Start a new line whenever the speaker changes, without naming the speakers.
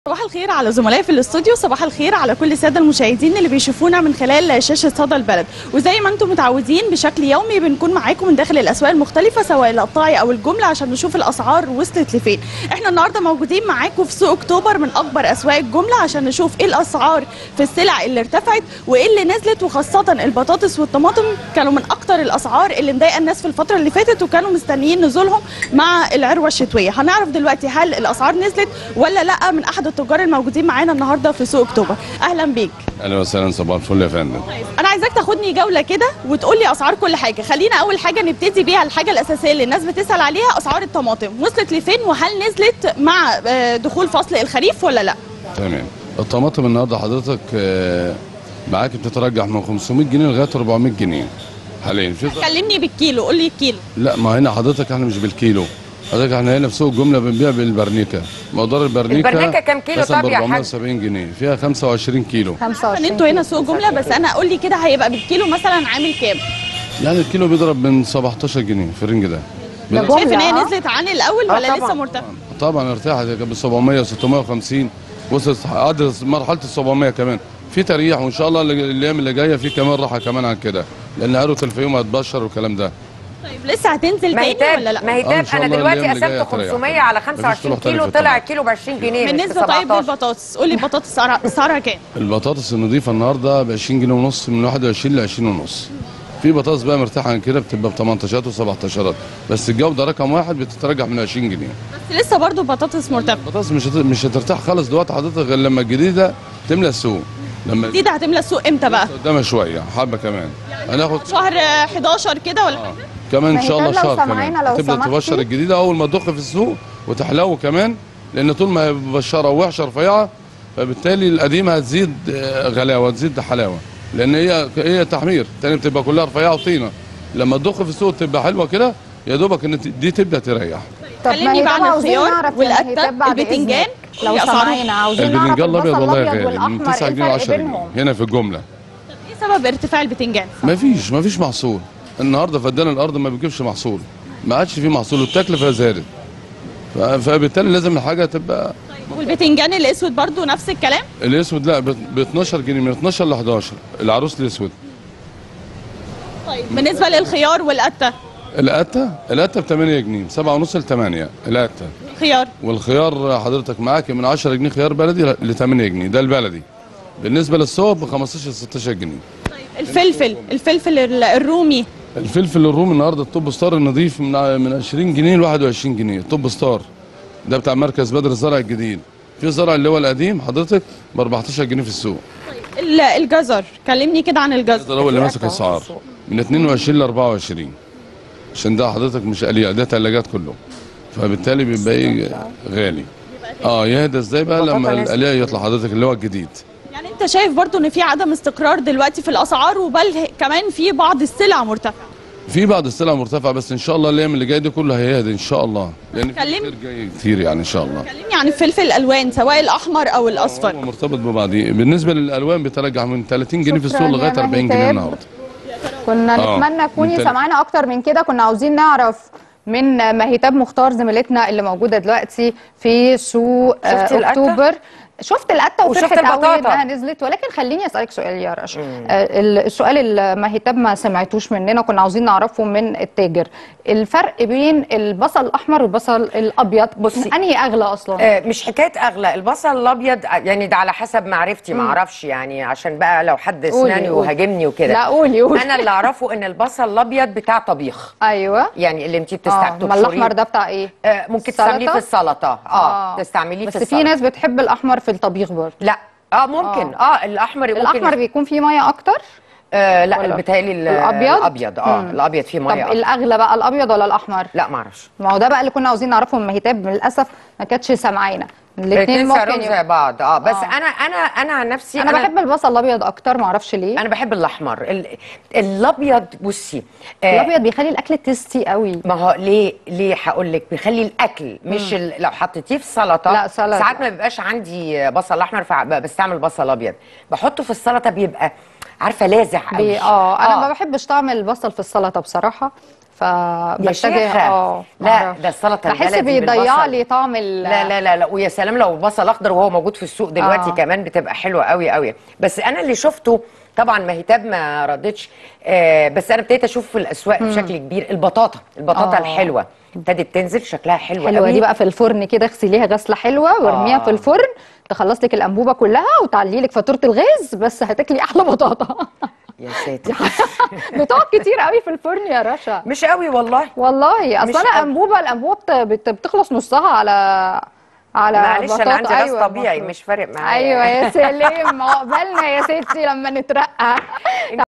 صباح الخير على زملائي في الاستوديو صباح الخير على كل الساده المشاهدين اللي بيشوفونا من خلال شاشه صدى البلد وزي ما انتم متعودين بشكل يومي بنكون معاكم من داخل الاسواق المختلفه سواء القطاعي او الجمله عشان نشوف الاسعار وصلت لفين احنا النهارده موجودين معاكم في سوق اكتوبر من اكبر اسواق الجمله عشان نشوف ايه الاسعار في السلع اللي ارتفعت وايه اللي نزلت وخاصه البطاطس والطماطم كانوا من اكتر الاسعار اللي مضايقه الناس في الفتره اللي فاتت وكانوا مستنيين نزولهم مع العروه الشتويه هنعرف دلوقتي هل الاسعار نزلت ولا لا من احد التجار الموجودين معانا النهارده في سوق اكتوبر اهلا بيك
اهلا وسهلا صباح الفل يا فندم
انا عايزاك تاخدني جوله كده وتقول لي اسعار كل حاجه خلينا اول حاجه نبتدي بيها الحاجه الاساسيه اللي الناس بتسال عليها اسعار الطماطم وصلت لفين وهل نزلت مع آه، دخول فصل الخريف ولا لا
تمام الطماطم النهارده حضرتك آه، معاك بتترجح من 500 جنيه لغايه 400 جنيه حاليا في
كلمني بالكيلو قول لي الكيلو
لا ما هنا حضرتك احنا مش بالكيلو حضرتك احنا هنا في سوق الجمله بنبيع بالبرنيكه مقدار البرنيكه
البرنيكة كام كيلو
مثلا
طب يا حاج؟
470 جنيه فيها 25 كيلو
25
انتوا هنا سوق جمله بس انا قول لي كده هيبقى بالكيلو مثلا عامل كام
يعني الكيلو بيضرب من 17 جنيه في الرينج ده
ده
بيضرب-
شايف ان هي
جملة، ها؟
نزلت عن الاول
آه
ولا
طبعاً.
لسه مرتفعه
طبعا ارتاحت ب 700 650 وصلت عدت مرحله ال 700 كمان في تريح وان شاء الله الايام اللي جايه في كمان راحه كمان عن كده لان عروه الفيوم هتبشر والكلام ده
طيب لسه هتنزل
ما هي
تاني
تاب
ولا لا
ما هي
آه، إن
تاب
شاء
انا
الله
دلوقتي
الأيام اللي جاية
قسمت
هتريح.
500 على
مفيش
25
تروح تاني
كيلو
في
طلع
الطبق.
الكيلو ب 20 جنيه مش
بالنسبه طيب
17
للبطاطس قول لي البطاطس سعرها سعرها كام
البطاطس النظيفه النهارده ب 20 جنيه ونص من 21 ل 20 ونص في بطاطس بقى مرتاحه عن كده بتبقى ب 18 و17 بس الجوده رقم واحد بتترجح من 20 جنيه
بس لسه برضو البطاطس مرتفعه
البطاطس مش هت- مش هترتاح خالص دلوقتي حضرتك غير لما الجديده تملى السوق لما
دي ده هتملى السوق امتى بقى
قدامها شويه حبه كمان هناخد
شهر آه، 11 كده ولا حاجه
كمان
ما
ان
هي
شاء الله
كان لو
شهر كمان
سمعينا لو
تبدا
سمحتي.
تبشر الجديده اول ما تضخ في السوق وتحلو كمان لان طول ما هي مبشره ووحشه رفيعه فبالتالي القديمه هتزيد آه، غلاوه تزيد حلاوه لان هي هي تحمير الثانيه بتبقى كلها رفيعه وطينه لما تضخ في السوق تبقى حلوه كده يا دوبك ان دي تبدا تريح
طب
كلمني
ما هي
بقى
طبعا
عن
عاوزين
الخيار
نعرف
والقتة،
الهتاب بعد
البتنجان،
إذنك. لو
إيه أسعارهم؟
سمعينا عاوزين نعرف
البنجان الابيض
البصل
والله
الابيض
غالي من
والاحمر
9
ايه
جنيه ل
الفرق
10 جنيه
بينهم
هنا في الجمله
ايه سبب ارتفاع البتنجان
ما فيش ما فيش محصول النهارده فدان الارض ما بيجيبش محصول ما عادش في محصول والتكلفه زادت ف- فبالتالي لازم الحاجه تبقى
والبتنجان الاسود برضو نفس الكلام
الاسود لا ب 12 جنيه من 12 ل 11 العروس الاسود
طيب بالنسبه للخيار والقته
القته القته ب 8 جنيه 7 ونص ل 8 القته
خيار
والخيار حضرتك معاك من 10 جنيه خيار بلدي ل 8 جنيه ده البلدي بالنسبه للصوب ب 15 ل 16 جنيه
الفلفل الفلفل ال- الرومي
الفلفل الرومي النهارده الطب ستار النظيف من ع- من 20 جنيه ل 21 جنيه الطب ستار ده بتاع مركز بدر الزرع الجديد في الزرع اللي هو القديم حضرتك ب 14 جنيه في السوق
ال- الجزر كلمني كده عن الجزر
ده هو اللي ماسك الاسعار من 22 ل 24 عشان ده حضرتك مش قليل ده ثلاجات كله فبالتالي بيبقى ايه غالي اه يهدى ازاي بقى لما
البطاطا نزلت.
القليل يطلع حضرتك اللي هو الجديد
يعني انت شايف برضو ان في عدم استقرار دلوقتي في الاسعار وبل كمان في بعض السلع مرتفعه
في بعض السلع مرتفعه بس ان شاء الله الايام اللي جايه دي كله هيهدى ان شاء الله لان في
كلمني.
كتير جاي كتير يعني ان شاء الله
كلمني عن الفلفل الالوان سواء الاحمر او
هو
الاصفر
مرتبط ببعضيه بالنسبه للالوان بترجع من 30 جنيه في السوق
شكراً يا
لغايه 40 جنيه
مهتاب.
النهارده
كنا
آه،
نتمنى تكوني
من تل-
سمعنا اكتر من كده كنا عاوزين نعرف من مهتاب مختار زميلتنا اللي موجوده دلوقتي في سوق آه،
شفتي القتة؟
اكتوبر شفت القته
وشفت
وفرحت قوي
البطاطا.
انها نزلت ولكن خليني اسالك سؤال يا رشا آه، ال- السؤال اللي مهتاب ما سمعتوش مننا كنا عاوزين نعرفه من التاجر الفرق بين البصل الاحمر والبصل الابيض
بصي.
انهي اغلى اصلا
آه، مش حكايه اغلى البصل الابيض آه، يعني ده على حسب معرفتي ما اعرفش يعني عشان بقى لو حد
قولي،
سمعني
قولي.
وهاجمني وكده
لا قولي قولي
انا اللي اعرفه ان البصل الابيض بتاع طبيخ
ايوه
يعني اللي انت
اه
بتستعمليه
ما الاحمر ده بتاع ايه
آه ممكن
سلطة؟
تستعمليه في السلطه اه, تستعمليه
بس
في
في
السلطه
ناس بتحب الاحمر في الطبيخ برضه
لا اه ممكن اه, آه الاحمر ممكن
الاحمر بيكون فيه ميه اكتر
آه لا
ولا؟
بيتهيألي ال-
الأبيض؟
الابيض اه
مم.
الابيض فيه
طب
ميه أكتر.
الاغلى بقى الابيض ولا الاحمر
لا ما اعرفش
ما هو ده بقى اللي كنا عاوزين نعرفه من مهتاب للاسف ما كانتش سامعانا الاثنين
الاثنين
ممكن
سعرهم زي
يبقى.
بعض اه بس
آه.
انا انا انا عن نفسي
انا بحب البصل الابيض اكتر ما اعرفش ليه
انا بحب الاحمر ال... الابيض بصي آه
الابيض بيخلي الاكل تيستي قوي
ما هو ليه ليه هقول لك بيخلي الاكل مش ال... لو حطيتيه في سلطه
لا، سلطة.
ساعات ما بيبقاش عندي بصل احمر فبستعمل بصل ابيض بحطه في السلطه بيبقى عارفه لازع قوي
بي... اه انا ما بحبش طعم البصل في السلطه بصراحه
يا
فبتجه
شيخة
اه
لا
معرفش.
ده السلطه
بحس
البلدي
بيضيع
بالبصل.
لي طعم ال
لا لا لا لا ويا سلام لو بصل اخضر وهو موجود في السوق دلوقتي
آه.
آه. كمان بتبقى حلوه قوي قوي بس انا اللي شفته طبعا مهتاب ما ردتش آه بس انا ابتديت اشوف في الاسواق بشكل كبير البطاطا البطاطا
آه.
الحلوه ابتدت تنزل شكلها حلو
حلوه
قوي
دي بقى في الفرن كده اغسليها غسله حلوه وارميها
آه.
في الفرن تخلص لك الانبوبه كلها وتعلي لك فاتوره الغاز بس هتاكلي احلى بطاطا
يا ساتر
بتقعد كتير قوي في الفرن يا رشا
مش قوي والله
والله
مش
اصل انا
قوي.
انبوبه الانبوبه بت- بت- بتخلص نصها على على
معلش انا عندي
بطاطا.
راس طبيعي
المفروض.
مش فارق معايا
ايوه يا سلام عقبالنا يا ستي لما نترقى